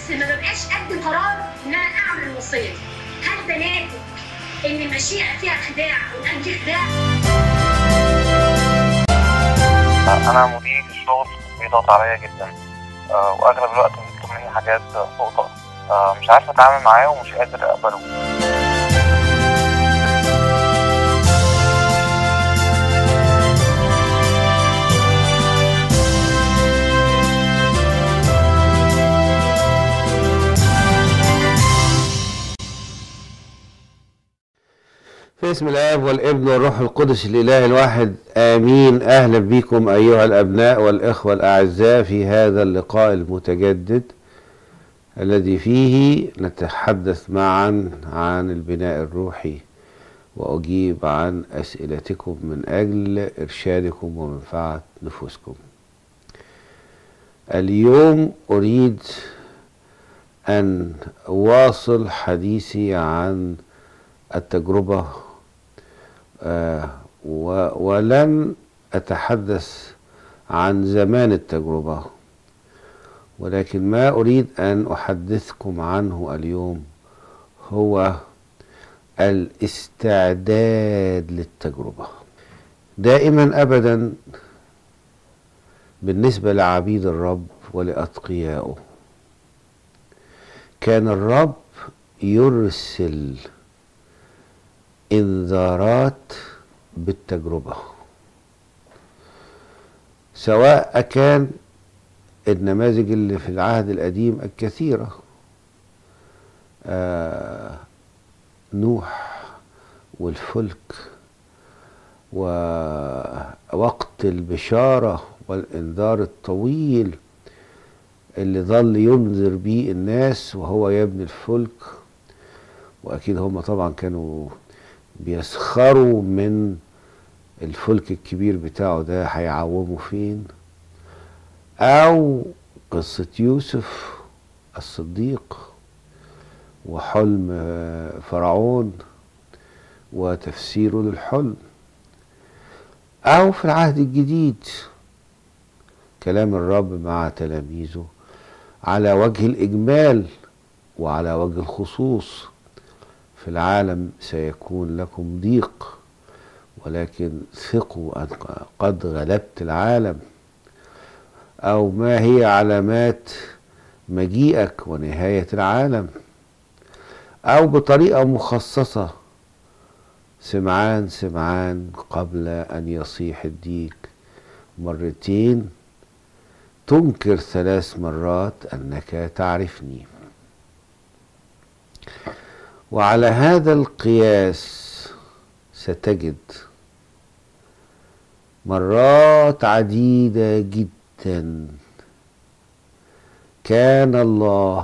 بس ما ببقاش قد قرار ان انا اعمل الوصيه دي هل ده ناتج ان المشيئه فيها خداع والان في خداع انا مديري في الشغل بيضغط عليا جدا آه، واغلب الوقت بيطلب مني حاجات فوق طاقتي آه، مش عارف اتعامل معاه ومش قادر اقبله في اسم الاب والابن والروح القدس الاله الواحد امين اهلا بكم ايها الابناء والاخوه الاعزاء في هذا اللقاء المتجدد الذي فيه نتحدث معا عن البناء الروحي واجيب عن اسئلتكم من اجل ارشادكم ومنفعه نفوسكم اليوم اريد ان اواصل حديثي عن التجربه آه، و- ولن أتحدث عن زمان التجربة ولكن ما أريد أن أحدثكم عنه اليوم هو الاستعداد للتجربة دائما أبدا بالنسبة لعبيد الرب ولأتقيائه كان الرب يرسل انذارات بالتجربه سواء كان النماذج اللي في العهد القديم الكثيره آه نوح والفلك ووقت البشاره والانذار الطويل اللي ظل ينذر بيه الناس وهو يبني الفلك واكيد هم طبعا كانوا بيسخروا من الفلك الكبير بتاعه ده هيعوموا فين او قصة يوسف الصديق وحلم آه، فرعون وتفسيره للحلم او في العهد الجديد كلام الرب مع تلاميذه على وجه الاجمال وعلى وجه الخصوص في العالم سيكون لكم ضيق ولكن ثقوا أن قد غلبت العالم أو ما هي علامات مجيئك ونهاية العالم أو بطريقة مخصصة سمعان سمعان قبل أن يصيح الديك مرتين تنكر ثلاث مرات أنك تعرفني وعلى هذا القياس ستجد مرات عديدة جدا كان الله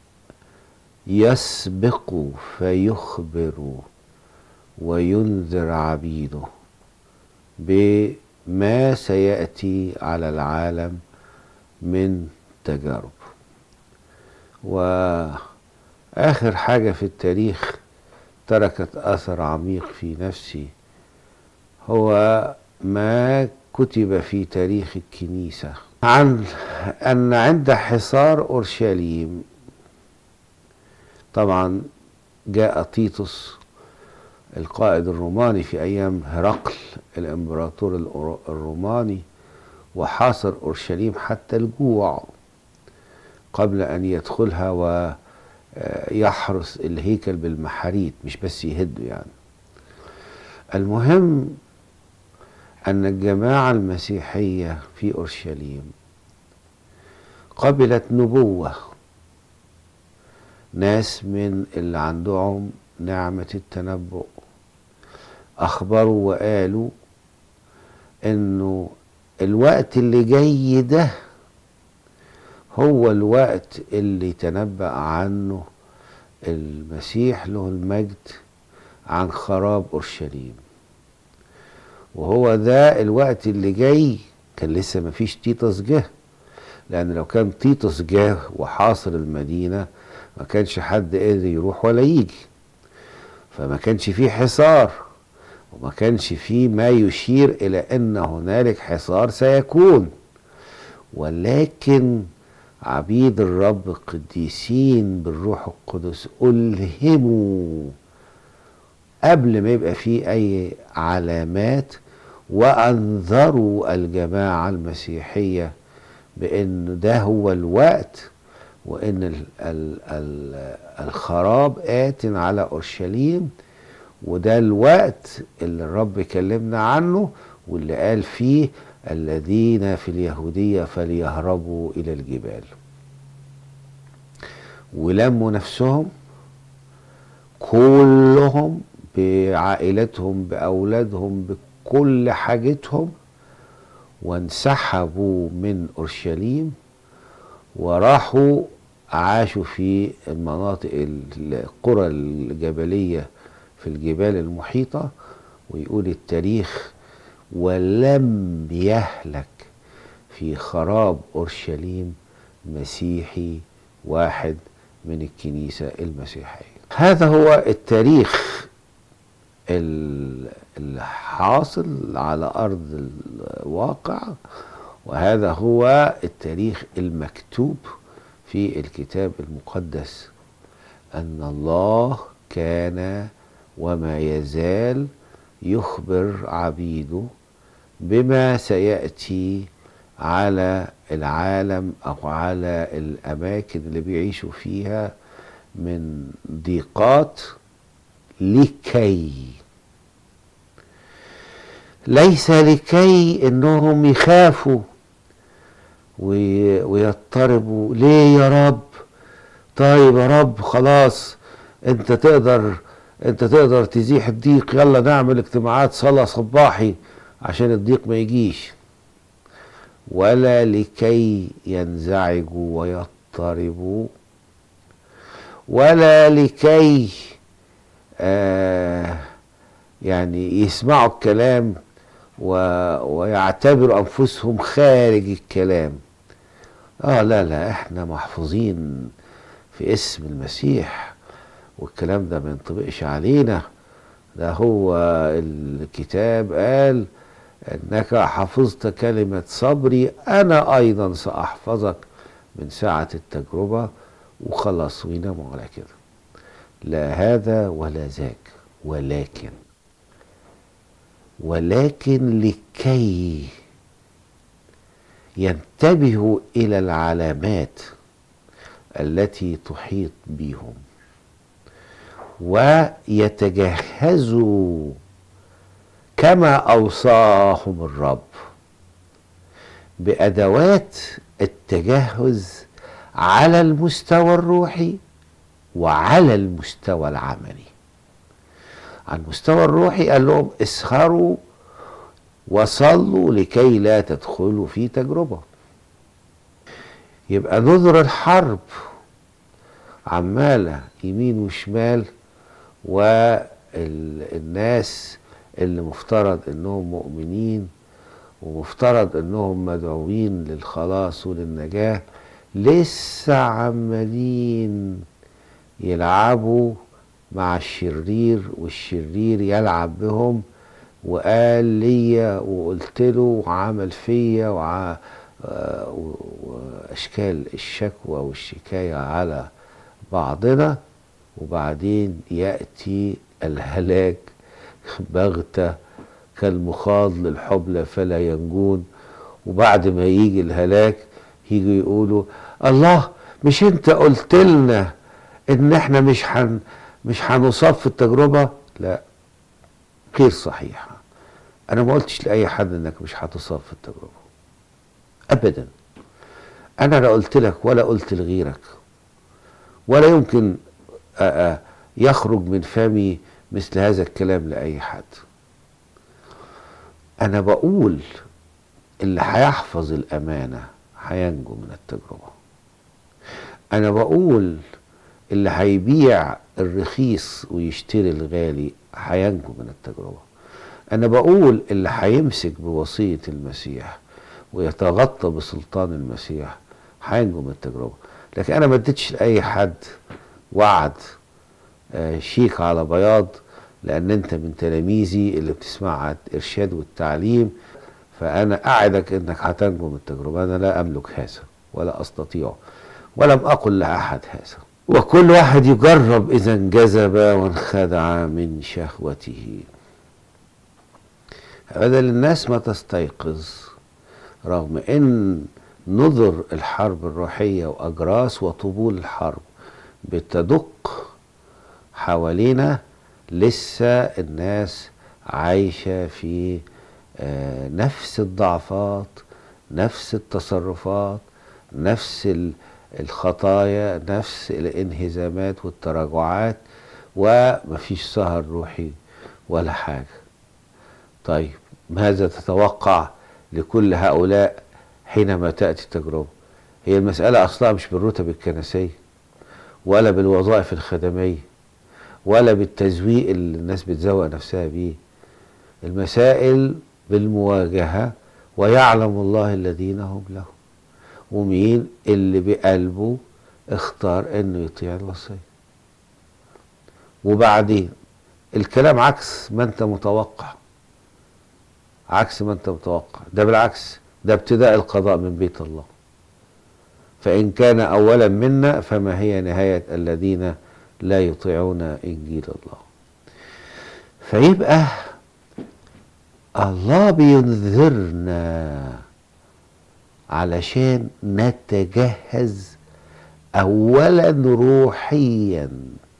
يسبق فيخبر وينذر عبيده بما سيأتي على العالم من تجارب وآخر حاجة في التاريخ تركت أثر عميق في نفسي هو ما كتب في تاريخ الكنيسة عن أن عند حصار أورشليم طبعا جاء تيتوس القائد الروماني في أيام هرقل الإمبراطور الأورو- الروماني وحاصر أورشليم حتى الجوع قبل أن يدخلها ويحرس الهيكل بالمحاريت مش بس يهده يعني المهم أن الجماعة المسيحية في أورشليم قبلت نبوة ناس من اللي عندهم نعمة التنبؤ أخبروا وقالوا إنه الوقت اللي جاي ده هو الوقت اللي تنبأ عنه المسيح له المجد عن خراب أورشليم وهو ده الوقت اللي جاي كان لسه ما فيش تيتوس جه لأن لو كان تيتوس جه وحاصر المدينة ما كانش حد قادر يروح ولا يجي فما كانش فيه حصار وما كانش فيه ما يشير إلى أن هنالك حصار سيكون ولكن عبيد الرب القديسين بالروح القدس ألهموا قبل ما يبقى فيه أي علامات وأنذروا الجماعة المسيحية بأن ده هو الوقت وأن ال ال ال الخراب آت على أورشليم وده الوقت اللي الرب كلمنا عنه واللي قال فيه الذين في اليهودية فليهربوا إلى الجبال ولموا نفسهم كلهم بعائلتهم بأولادهم بكل حاجتهم وانسحبوا من أورشليم وراحوا عاشوا في المناطق القرى الجبلية في الجبال المحيطة ويقول التاريخ ولم يهلك في خراب أورشليم مسيحي واحد من الكنيسة المسيحية هذا هو التاريخ الحاصل على أرض الواقع وهذا هو التاريخ المكتوب في الكتاب المقدس أن الله كان وما يزال يخبر عبيده بما سيأتي على العالم أو على الأماكن اللي بيعيشوا فيها من ضيقات لكي ليس لكي انهم يخافوا ويضطربوا ليه يا رب طيب يا رب خلاص انت تقدر انت تقدر تزيح الضيق يلا نعمل اجتماعات صلاة صباحي عشان الضيق ما يجيش ولا لكي ينزعجوا ويضطربوا ولا لكي آه يعني يسمعوا الكلام و ويعتبروا انفسهم خارج الكلام اه لا لا احنا محفوظين في اسم المسيح والكلام ده ما ينطبقش علينا ده هو الكتاب قال انك حفظت كلمة صبري انا ايضا ساحفظك من ساعة التجربة وخلاص ويناموا على كده لا هذا ولا ذاك ولكن ولكن لكي ينتبهوا الى العلامات التي تحيط بهم ويتجهزوا كما اوصاهم الرب بادوات التجهز على المستوى الروحي وعلى المستوى العملي على المستوى الروحي قال لهم اسهروا وصلوا لكي لا تدخلوا في تجربة يبقى نذر الحرب عمالة يمين وشمال والناس اللي مفترض انهم مؤمنين ومفترض انهم مدعوين للخلاص وللنجاة لسه عمالين يلعبوا مع الشرير والشرير يلعب بهم وقال ليا وقلت له وعمل فيا وع... واشكال الشكوى والشكايه على بعضنا وبعدين ياتي الهلاك بغته كالمخاض للحبلى فلا ينجون وبعد ما يجي الهلاك يجوا يقولوا الله مش انت قلت لنا ان احنا مش حن مش هنصاب في التجربه لا غير صحيحه انا ما قلتش لاي حد انك مش هتصاب في التجربه ابدا انا لا قلت لك ولا قلت لغيرك ولا يمكن يخرج من فمي مثل هذا الكلام لاي حد انا بقول اللي هيحفظ الامانه هينجو من التجربه انا بقول اللي هيبيع الرخيص ويشتري الغالي هينجو من التجربه انا بقول اللي هيمسك بوصيه المسيح ويتغطى بسلطان المسيح هينجو من التجربه لكن انا ما اديتش لاي حد وعد آه شيك على بياض لان انت من تلاميذي اللي بتسمع الارشاد والتعليم فانا اعدك انك هتنجو من التجربه انا لا املك هذا ولا استطيع ولم أقل لأحد هذا وكل واحد يجرب إذا انجذب وانخدع من شهوته بدل الناس ما تستيقظ رغم ان نذر الحرب الروحية وأجراس وطبول الحرب بتدق حوالينا لسه الناس عايشة في آه، نفس الضعفات نفس التصرفات نفس ال- الخطايا نفس الانهزامات والتراجعات ومفيش سهر روحي ولا حاجة طيب ماذا تتوقع لكل هؤلاء حينما تأتي التجربة هي المسألة أصلا مش بالرتب الكنسية ولا بالوظائف الخدمية ولا بالتزويق اللي الناس بتزوق نفسها بيه المسائل بالمواجهة ويعلم الله الذين هم له ومين اللي بقلبه اختار انه يطيع الوصية وبعدين الكلام عكس ما انت متوقع عكس ما انت متوقع ده بالعكس ده ابتداء القضاء من بيت الله فإن كان أولا منا فما هي نهاية الذين لا يطيعون إنجيل الله فيبقى الله بينذرنا علشان نتجهز أولا روحيا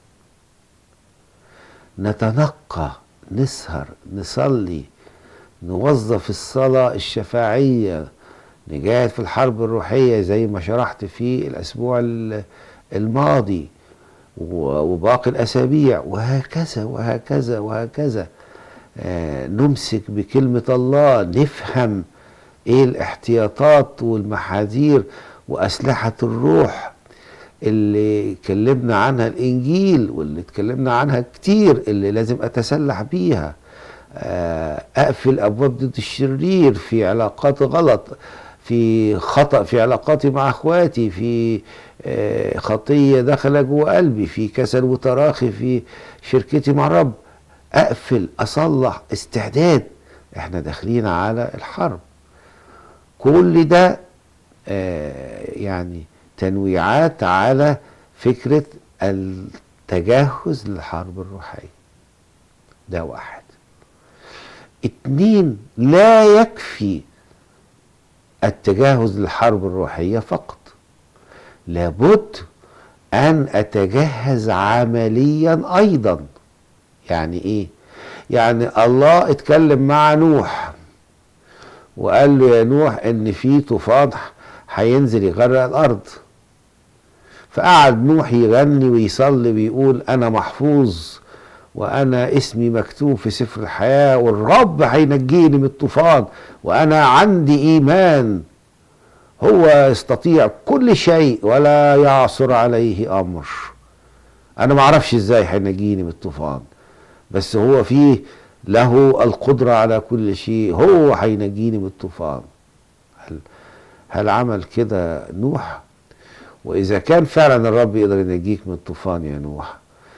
نتنقى نسهر نصلي نوظف الصلاة الشفاعية نجاهد في الحرب الروحية زي ما شرحت في الأسبوع ال- الماضي و- وباقي الأسابيع وهكذا وهكذا وهكذا آه، نمسك بكلمة الله نفهم ايه الاحتياطات والمحاذير وأسلحة الروح اللي اتكلمنا عنها الإنجيل واللي اتكلمنا عنها كتير اللي لازم أتسلح بيها آه، أقفل أبواب ضد الشرير في علاقات غلط في خطأ في علاقاتي مع اخواتي في آه، خطية دخل جوه قلبي في كسل وتراخي في شركتي مع الرب اقفل اصلح استعداد احنا داخلين على الحرب كل ده آه، يعني تنويعات على فكرة التجهز للحرب الروحية ده واحد اتنين لا يكفي التجهز للحرب الروحية فقط لابد أن أتجهز عمليا أيضا يعني إيه؟ يعني الله اتكلم مع نوح وقال له يا نوح إن في طوفان هينزل يغرق الأرض فقعد نوح يغني ويصلي ويقول أنا محفوظ وأنا اسمي مكتوب في سفر الحياة والرب هينجيني من الطوفان وأنا عندي إيمان هو يستطيع كل شيء ولا يعصر عليه أمر أنا ما أعرفش إزاي هينجيني من الطوفان بس هو فيه له القدرة على كل شيء هو هينجيني من الطوفان هل, هل عمل كده نوح وإذا كان فعلا الرب يقدر ينجيك من الطوفان يا نوح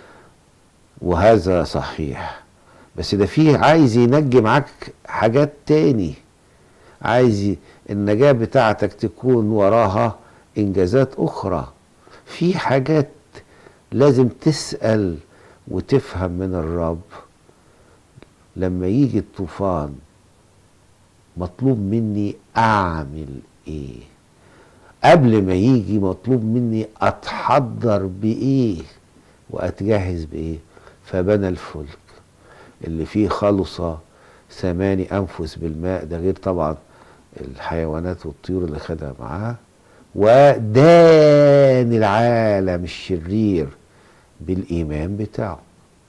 وهذا صحيح بس ده فيه عايز ينجي معاك حاجات تاني عايز النجاة بتاعتك تكون وراها إنجازات أخرى في حاجات لازم تسأل وتفهم من الرب لما يجي الطوفان مطلوب مني أعمل إيه قبل ما يجي مطلوب مني أتحضر بإيه وأتجهز بإيه فبنى الفلك اللي فيه خلص ثماني أنفس بالماء ده غير طبعا الحيوانات والطيور اللي خدها معاه ودان العالم الشرير بالإيمان بتاعه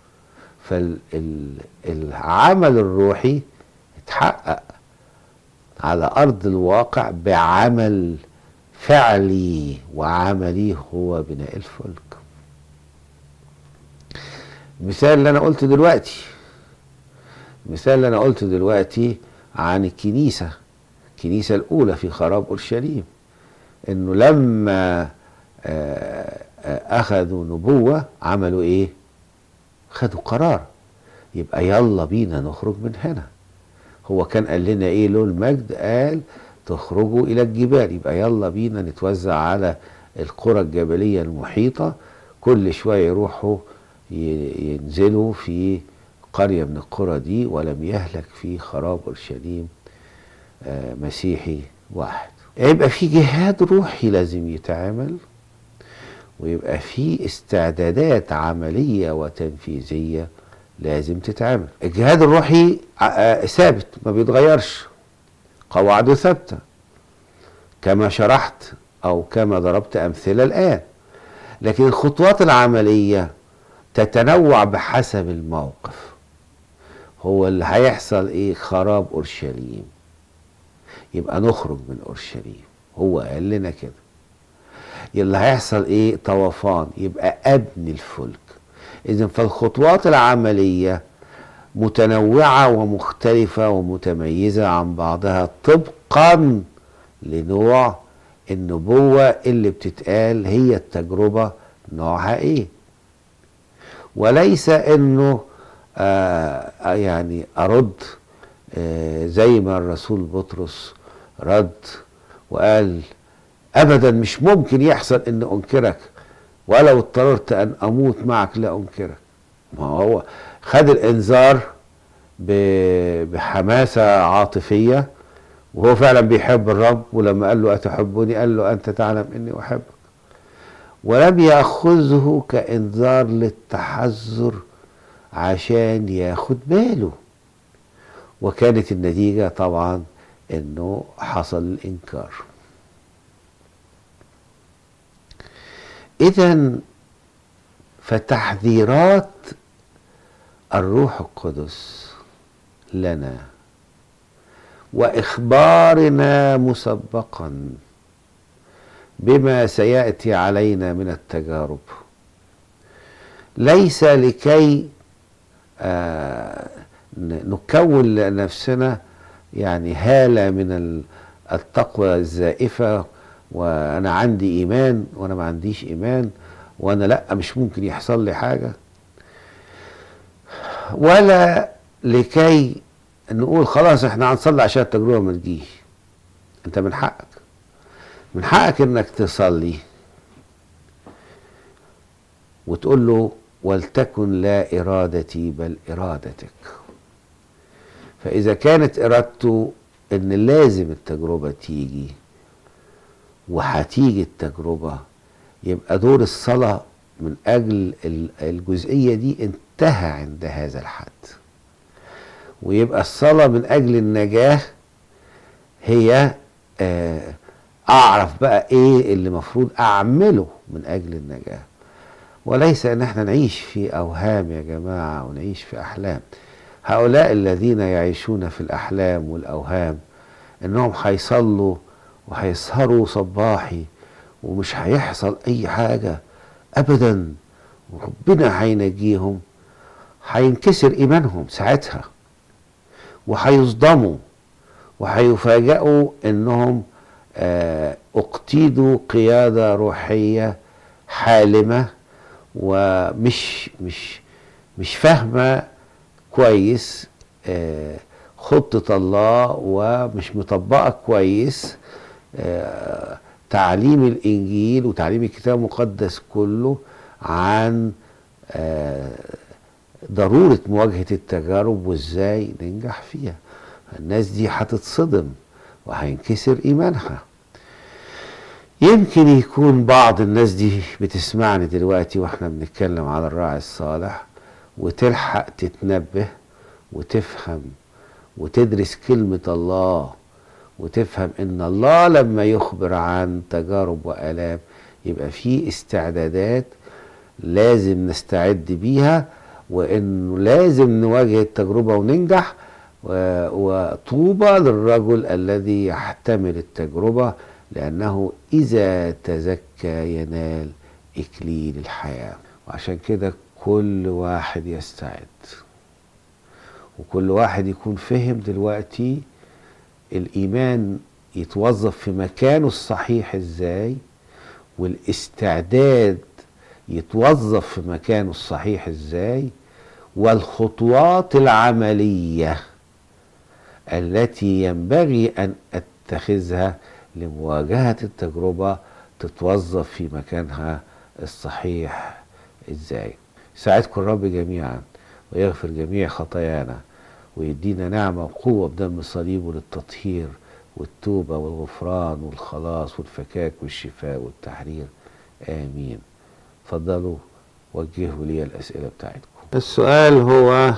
فالعمل الروحي اتحقق على أرض الواقع بعمل فعلي وعملي هو بناء الفلك المثال اللي انا قلته دلوقتي المثال اللي انا قلته دلوقتي عن الكنيسة الكنيسة الأولى في خراب أورشليم إنه لما آه، آه، أخذوا نبوة عملوا إيه؟ خدوا قرار يبقى يلا بينا نخرج من هنا هو كان قال لنا إيه له المجد قال تخرجوا إلى الجبال يبقى يلا بينا نتوزع على القرى الجبلية المحيطة كل شوية يروحوا ي- ينزلوا في قرية من القرى دي ولم يهلك في خراب أورشليم آه، مسيحي واحد يبقى في جهاد روحي لازم يتعمل ويبقى في استعدادات عملية وتنفيذية لازم تتعمل الجهاد الروحي ع- آه، ثابت ما بيتغيرش قواعده ثابتة كما شرحت أو كما ضربت أمثلة الآن لكن الخطوات العملية تتنوع بحسب الموقف هو اللي هيحصل ايه خراب اورشليم يبقى نخرج من اورشليم هو قال لنا كده اللي هيحصل ايه طوفان يبقى ابني الفلك اذا فالخطوات العمليه متنوعه ومختلفه ومتميزه عن بعضها طبقا لنوع النبوه اللي بتتقال هي التجربه نوعها ايه وليس انه آه آه يعني ارد آه زي ما الرسول بطرس رد وقال ابدا مش ممكن يحصل ان انكرك ولو اضطررت ان اموت معك لا انكرك ما هو خد الانذار ب- بحماسه عاطفيه وهو فعلا بيحب الرب ولما قال له اتحبني قال له انت تعلم اني احبك ولم ياخذه كانذار للتحذر عشان ياخد باله وكانت النتيجه طبعا انه حصل الانكار اذا فتحذيرات الروح القدس لنا واخبارنا مسبقا بما سياتي علينا من التجارب ليس لكي آه، ن- نكون لنفسنا يعني هاله من ال- التقوى الزائفه وانا عندي ايمان وانا ما عنديش ايمان وانا لا مش ممكن يحصل لي حاجه ولا لكي نقول خلاص احنا هنصلي عشان التجربه ما تجيش انت من حقك من حقك انك تصلي وتقول له ولتكن لا ارادتي بل ارادتك فاذا كانت ارادته ان لازم التجربه تيجي وهتيجي التجربه يبقى دور الصلاه من اجل ال- الجزئيه دي انتهى عند هذا الحد ويبقى الصلاه من اجل النجاه هي آه، اعرف بقى ايه اللي المفروض اعمله من اجل النجاه وليس ان احنا نعيش في اوهام يا جماعه ونعيش في احلام هؤلاء الذين يعيشون في الاحلام والاوهام انهم هيصلوا وهيسهروا صباحي ومش هيحصل اي حاجه ابدا وربنا هينجيهم هينكسر ايمانهم ساعتها وهيصدموا وهيفاجئوا انهم آه، اقتيدوا قياده روحيه حالمه ومش مش مش فاهمه كويس آه، خطه الله ومش مطبقه كويس آه، تعليم الانجيل وتعليم الكتاب المقدس كله عن آه، ضروره مواجهه التجارب وازاي ننجح فيها الناس دي هتتصدم وهينكسر ايمانها يمكن يكون بعض الناس دي بتسمعني دلوقتي واحنا بنتكلم على الراعي الصالح وتلحق تتنبه وتفهم وتدرس كلمة الله وتفهم ان الله لما يخبر عن تجارب والام يبقى في استعدادات لازم نستعد بيها وانه لازم نواجه التجربة وننجح و- وطوبى للرجل الذي يحتمل التجربة لأنه إذا تزكى ينال إكليل الحياة وعشان كده كل واحد يستعد وكل واحد يكون فهم دلوقتي الإيمان يتوظف في مكانه الصحيح إزاي والاستعداد يتوظف في مكانه الصحيح إزاي والخطوات العمليه التي ينبغي ان اتخذها لمواجهه التجربه تتوظف في مكانها الصحيح ازاي ساعدكم الرب جميعا ويغفر جميع خطايانا ويدينا نعمة وقوة بدم صليبه للتطهير والتوبة والغفران والخلاص والفكاك والشفاء والتحرير آمين فضلوا وجهوا لي الأسئلة بتاعتكم السؤال هو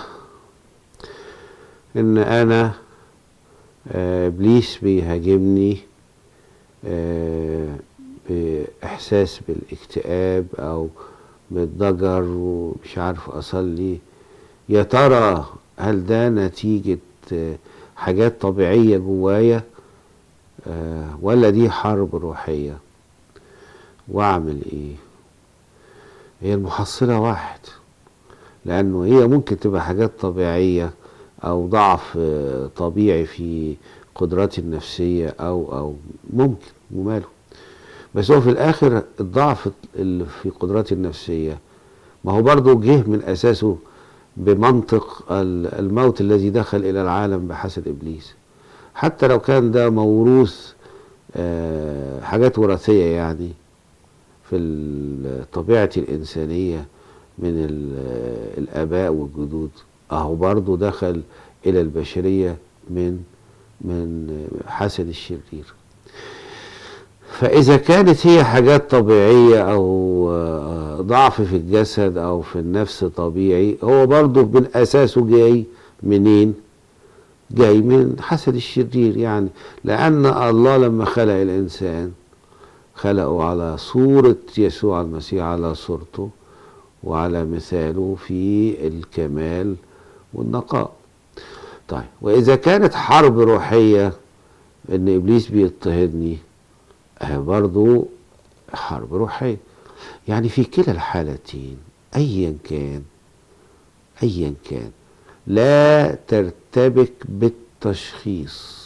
إن أنا آه، إبليس بيهاجمني آه، بإحساس بالاكتئاب أو بالضجر ومش عارف أصلي يا ترى هل ده نتيجة آه، حاجات طبيعية جوايا آه، ولا دي حرب روحية وأعمل إيه هي المحصلة واحد لأنه هي ممكن تبقى حاجات طبيعية أو ضعف آه، طبيعي في قدراتي النفسية أو أو ممكن وماله بس هو في الآخر الضعف اللي في قدراتي النفسية ما هو برضه جه من أساسه بمنطق ال- الموت الذي دخل إلى العالم بحسد إبليس حتى لو كان ده موروث آه، حاجات وراثية يعني في الطبيعة الإنسانية من ال- الآباء والجدود أهو برضه دخل إلى البشرية من من حسد الشرير فإذا كانت هي حاجات طبيعية أو آه، ضعف في الجسد أو في النفس طبيعي هو برضه من أساسه جاي منين؟ جاي من حسد الشرير يعني لأن الله لما خلق الإنسان خلقه على صورة يسوع المسيح على صورته وعلى مثاله في الكمال والنقاء طيب وإذا كانت حرب روحية إن إبليس بيضطهدني أهي برضو حرب روحية يعني في كلا الحالتين أيا كان أيا كان لا ترتبك بالتشخيص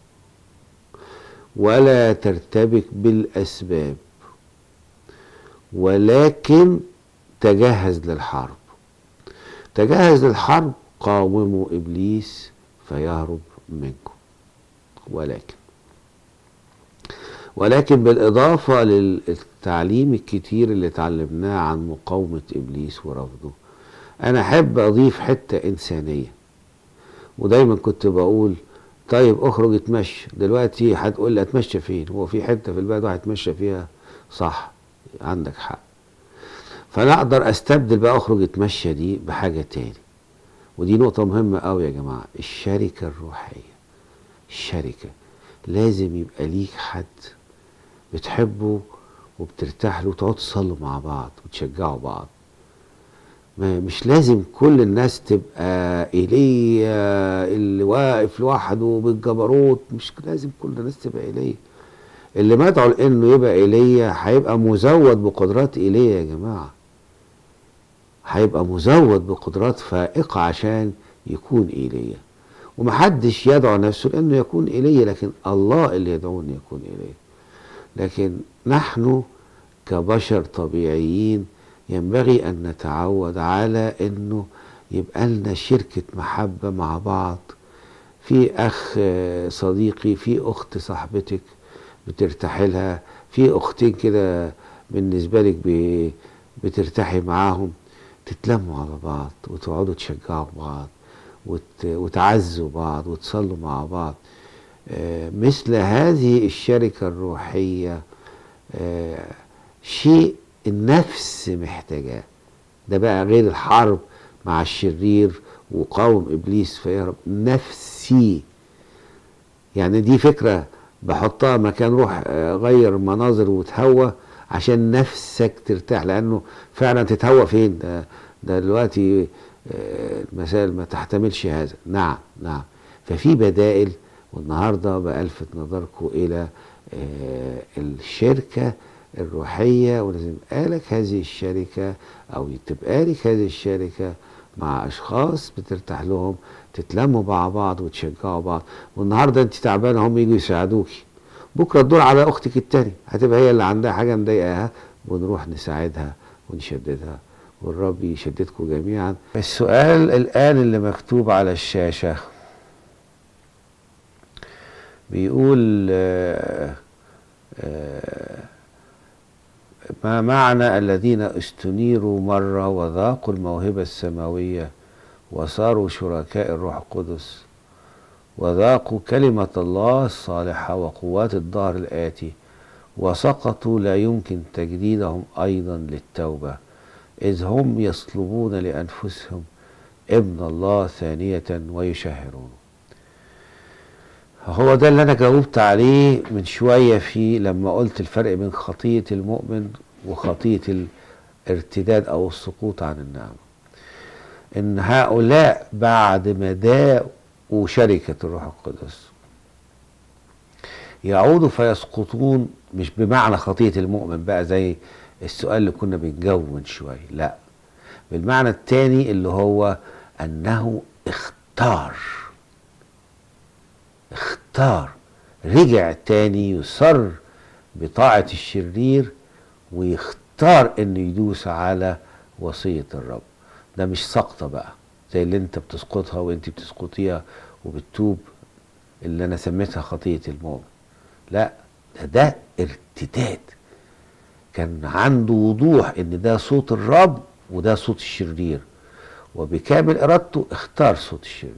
ولا ترتبك بالأسباب ولكن تجهز للحرب تجهز للحرب قاوموا إبليس فيهرب منكم ولكن ولكن بالإضافة للتعليم الكتير اللي اتعلمناه عن مقاومة إبليس ورفضه أنا أحب أضيف حتة إنسانية ودايما كنت بقول طيب اخرج اتمشى دلوقتي هتقول لي اتمشى فين هو في حته في البلد واحد يتمشى فيها صح عندك حق فانا اقدر استبدل بقى اخرج اتمشى دي بحاجه تاني ودي نقطه مهمه قوي يا جماعه الشركه الروحيه الشركه لازم يبقى ليك حد بتحبه وبترتاح له وتقعدوا تصلوا مع بعض وتشجعوا بعض ما مش لازم كل الناس تبقى ايليا اللي واقف لوحده بالجبروت مش لازم كل الناس تبقى ايليا اللي مدعو لانه يبقى ايليا هيبقى مزود بقدرات ايليا يا جماعه هيبقى مزود بقدرات فائقه عشان يكون ايليا ومحدش يدعو نفسه لانه يكون ايليا لكن الله اللي يدعوه انه يكون ايليا لكن نحن كبشر طبيعيين ينبغي أن نتعود على أنه يبقى لنا شركة محبة مع بعض في أخ آه، صديقي في أخت صاحبتك بترتاحي لها في أختين كده بالنسبة لك ب- بترتاحي معاهم تتلموا على بعض وتقعدوا تشجعوا بعض وت- وتعزوا بعض وتصلوا مع بعض آه، مثل هذه الشركة الروحية آه، شيء النفس محتاجاه ده بقى غير الحرب مع الشرير وقاوم ابليس فيهرب نفسي يعني دي فكره بحطها مكان روح آه، غير مناظر وتهوى عشان نفسك ترتاح لانه فعلا تتهوى فين ده, ده دلوقتي آه، المسائل ما تحتملش هذا نعم نعم ففي بدائل والنهارده بألفت نظركم الى آه، الشركه الروحيه ولازم يبقى لك هذه الشركه او تبقى لك هذه الشركه مع اشخاص بترتاح لهم تتلموا مع بعض وتشجعوا بعض والنهارده انت تعبانه هم يجوا يساعدوكي بكره الدور على اختك التاني هتبقى هي اللي عندها حاجه مضايقاها ونروح نساعدها ونشددها والرب يشددكم جميعا السؤال الان اللي مكتوب على الشاشه بيقول آه، آه، ما معنى الذين استنيروا مرة وذاقوا الموهبة السماوية وصاروا شركاء الروح القدس وذاقوا كلمة الله الصالحة وقوات الدهر الآتي وسقطوا لا يمكن تجديدهم أيضا للتوبة إذ هم يصلبون لأنفسهم ابن الله ثانية ويشهرون هو ده اللي أنا جاوبت عليه من شوية في لما قلت الفرق بين خطية المؤمن وخطية الارتداد أو السقوط عن النعمة إن هؤلاء بعد ما داءوا شركة الروح القدس يعودوا فيسقطون مش بمعنى خطية المؤمن بقى زي السؤال اللي كنا بنجاوبه من شوية لا بالمعنى التاني اللي هو أنه اختار اختار رجع تاني يصر بطاعة الشرير ويختار انه يدوس على وصية الرب ده مش سقطة بقى زي اللي انت بتسقطها وانت بتسقطيها وبتتوب اللي انا سميتها خطية المؤمن لا ده ده ارتداد كان عنده وضوح ان ده صوت الرب وده صوت الشرير وبكامل ارادته اختار صوت الشرير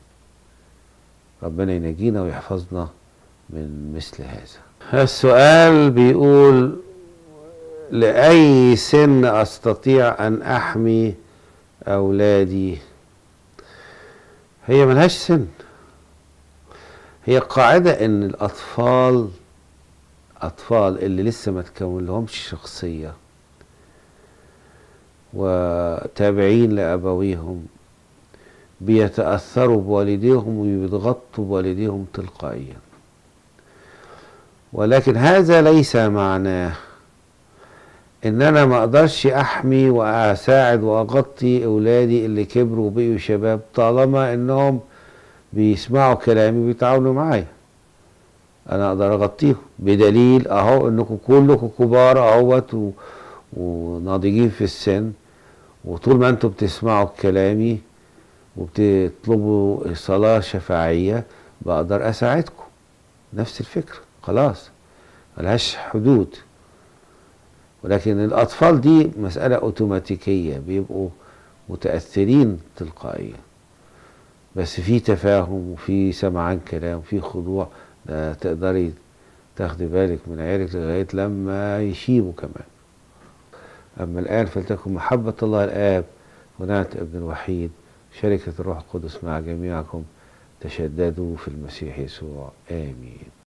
ربنا ينجينا ويحفظنا من مثل هذا السؤال بيقول لأي سن أستطيع أن أحمي أولادي هي ملهاش سن هي قاعدة إن الأطفال أطفال اللي لسه ما تكون لهمش شخصية وتابعين لأبويهم بيتأثروا بوالديهم ويضغطوا بوالديهم تلقائيا ولكن هذا ليس معناه ان انا ما اقدرش احمي واساعد واغطي اولادي اللي كبروا وبقوا شباب طالما انهم بيسمعوا كلامي وبيتعاونوا معايا انا اقدر اغطيهم بدليل اهو انكم كلكم كبار اهوت و- وناضجين في السن وطول ما انتم بتسمعوا كلامي وبتطلبوا صلاة شفاعية بقدر أساعدكم نفس الفكرة خلاص ملهاش حدود ولكن الأطفال دي مسألة أوتوماتيكية بيبقوا متأثرين تلقائيا بس في تفاهم وفي سمعان كلام وفي خضوع ده تقدري تاخدي بالك من عيالك لغاية لما يشيبوا كمان أما الآن فلتكن محبة الله الآب ونعمة ابن الوحيد شركة الروح القدس مع جميعكم تشددوا في المسيح يسوع آمين